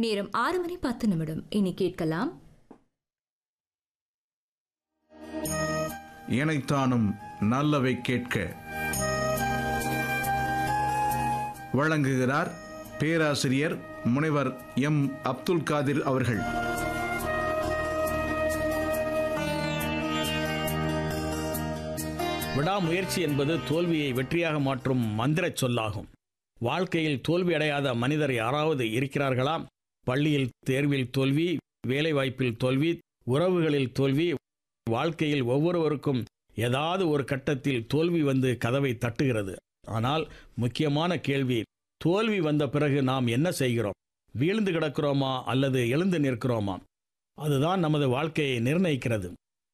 நேரம் ஆறு மணி பத்து நிமிடம் இனி கேட்கலாம் இணைத்தானும் நல்லவை கேட்க வழங்குகிறார் பேராசிரியர் முனைவர் எம் அப்துல் காதிர் அவர்கள் விடாமுயற்சி என்பது தோல்வியை வெற்றியாக மாற்றும் மந்திரச் சொல்லாகும் வாழ்க்கையில் தோல்வி அடையாத மனிதர் யாராவது இருக்கிறார்களா பள்ளியில் தேர்வில் தோல்வி வேலைவாய்ப்பில் தோல்வி உறவுகளில் தோல்வி வாழ்க்கையில் ஒவ்வொருவருக்கும் ஏதாவது ஒரு கட்டத்தில் தோல்வி வந்து கதவை தட்டுகிறது ஆனால் முக்கியமான கேள்வி தோல்வி வந்த பிறகு நாம் என்ன செய்கிறோம் வீழ்ந்து கிடக்கிறோமா அல்லது எழுந்து நிற்கிறோமா அதுதான் நமது வாழ்க்கையை நிர்ணயிக்கிறது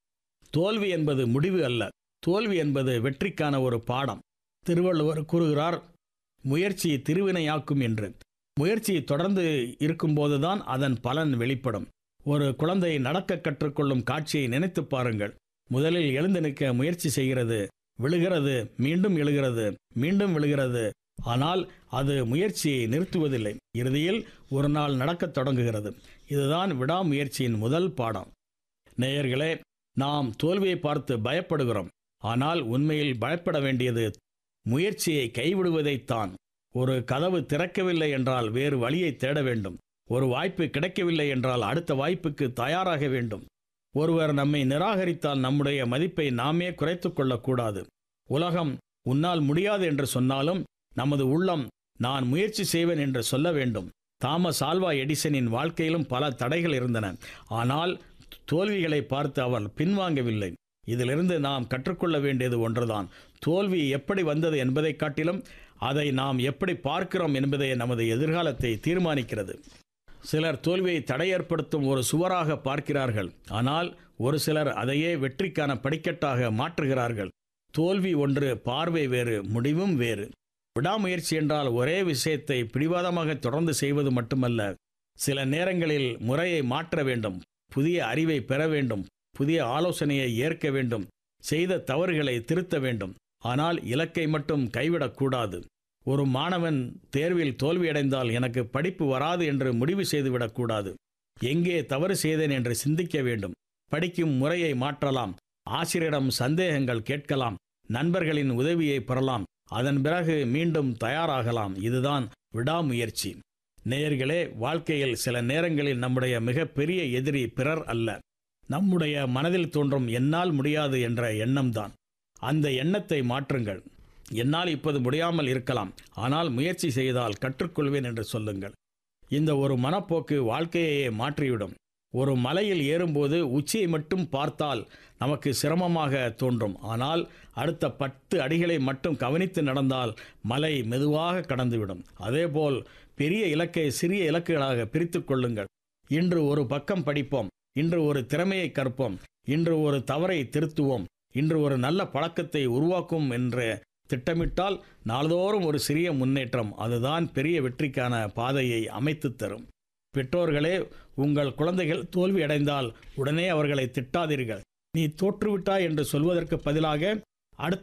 தோல்வி என்பது முடிவு அல்ல தோல்வி என்பது வெற்றிக்கான ஒரு பாடம் திருவள்ளுவர் கூறுகிறார் முயற்சி திருவினையாக்கும் என்று முயற்சி தொடர்ந்து இருக்கும்போதுதான் அதன் பலன் வெளிப்படும் ஒரு குழந்தை நடக்க கற்றுக்கொள்ளும் காட்சியை நினைத்து பாருங்கள் முதலில் எழுந்து நிற்க முயற்சி செய்கிறது விழுகிறது மீண்டும் எழுகிறது மீண்டும் விழுகிறது ஆனால் அது முயற்சியை நிறுத்துவதில்லை இறுதியில் ஒரு நாள் நடக்கத் தொடங்குகிறது இதுதான் விடாமுயற்சியின் முதல் பாடம் நேயர்களே நாம் தோல்வியை பார்த்து பயப்படுகிறோம் ஆனால் உண்மையில் பயப்பட வேண்டியது முயற்சியை கைவிடுவதைத்தான் ஒரு கதவு திறக்கவில்லை என்றால் வேறு வழியை தேட வேண்டும் ஒரு வாய்ப்பு கிடைக்கவில்லை என்றால் அடுத்த வாய்ப்புக்கு தயாராக வேண்டும் ஒருவர் நம்மை நிராகரித்தால் நம்முடைய மதிப்பை நாமே குறைத்துக் கொள்ளக்கூடாது உலகம் உன்னால் முடியாது என்று சொன்னாலும் நமது உள்ளம் நான் முயற்சி செய்வேன் என்று சொல்ல வேண்டும் தாமஸ் ஆல்வா எடிசனின் வாழ்க்கையிலும் பல தடைகள் இருந்தன ஆனால் தோல்விகளை பார்த்து அவர் பின்வாங்கவில்லை இதிலிருந்து நாம் கற்றுக்கொள்ள வேண்டியது ஒன்றுதான் தோல்வி எப்படி வந்தது என்பதைக் காட்டிலும் அதை நாம் எப்படி பார்க்கிறோம் என்பதே நமது எதிர்காலத்தை தீர்மானிக்கிறது சிலர் தோல்வியை தடை ஏற்படுத்தும் ஒரு சுவராக பார்க்கிறார்கள் ஆனால் ஒரு சிலர் அதையே வெற்றிக்கான படிக்கட்டாக மாற்றுகிறார்கள் தோல்வி ஒன்று பார்வை வேறு முடிவும் வேறு விடாமுயற்சி என்றால் ஒரே விஷயத்தை பிடிவாதமாக தொடர்ந்து செய்வது மட்டுமல்ல சில நேரங்களில் முறையை மாற்ற வேண்டும் புதிய அறிவை பெற வேண்டும் புதிய ஆலோசனையை ஏற்க வேண்டும் செய்த தவறுகளை திருத்த வேண்டும் ஆனால் இலக்கை மட்டும் கைவிடக்கூடாது ஒரு மாணவன் தேர்வில் தோல்வியடைந்தால் எனக்கு படிப்பு வராது என்று முடிவு செய்துவிடக்கூடாது எங்கே தவறு செய்தேன் என்று சிந்திக்க வேண்டும் படிக்கும் முறையை மாற்றலாம் ஆசிரியரிடம் சந்தேகங்கள் கேட்கலாம் நண்பர்களின் உதவியை பெறலாம் அதன் பிறகு மீண்டும் தயாராகலாம் இதுதான் விடாமுயற்சி நேயர்களே வாழ்க்கையில் சில நேரங்களில் நம்முடைய மிகப்பெரிய எதிரி பிறர் அல்ல நம்முடைய மனதில் தோன்றும் என்னால் முடியாது என்ற எண்ணம்தான் அந்த எண்ணத்தை மாற்றுங்கள் என்னால் இப்போது முடியாமல் இருக்கலாம் ஆனால் முயற்சி செய்தால் கற்றுக்கொள்வேன் என்று சொல்லுங்கள் இந்த ஒரு மனப்போக்கு வாழ்க்கையையே மாற்றிவிடும் ஒரு மலையில் ஏறும்போது உச்சியை மட்டும் பார்த்தால் நமக்கு சிரமமாக தோன்றும் ஆனால் அடுத்த பத்து அடிகளை மட்டும் கவனித்து நடந்தால் மலை மெதுவாக கடந்துவிடும் அதேபோல் பெரிய இலக்கை சிறிய இலக்குகளாக பிரித்து கொள்ளுங்கள் இன்று ஒரு பக்கம் படிப்போம் இன்று ஒரு திறமையை கற்போம் இன்று ஒரு தவறை திருத்துவோம் இன்று ஒரு நல்ல பழக்கத்தை உருவாக்கும் என்று திட்டமிட்டால் நாள்தோறும் ஒரு சிறிய முன்னேற்றம் அதுதான் பெரிய வெற்றிக்கான பாதையை அமைத்து தரும் பெற்றோர்களே உங்கள் குழந்தைகள் தோல்வி அடைந்தால் உடனே அவர்களை திட்டாதீர்கள் நீ தோற்றுவிட்டாய் என்று சொல்வதற்கு பதிலாக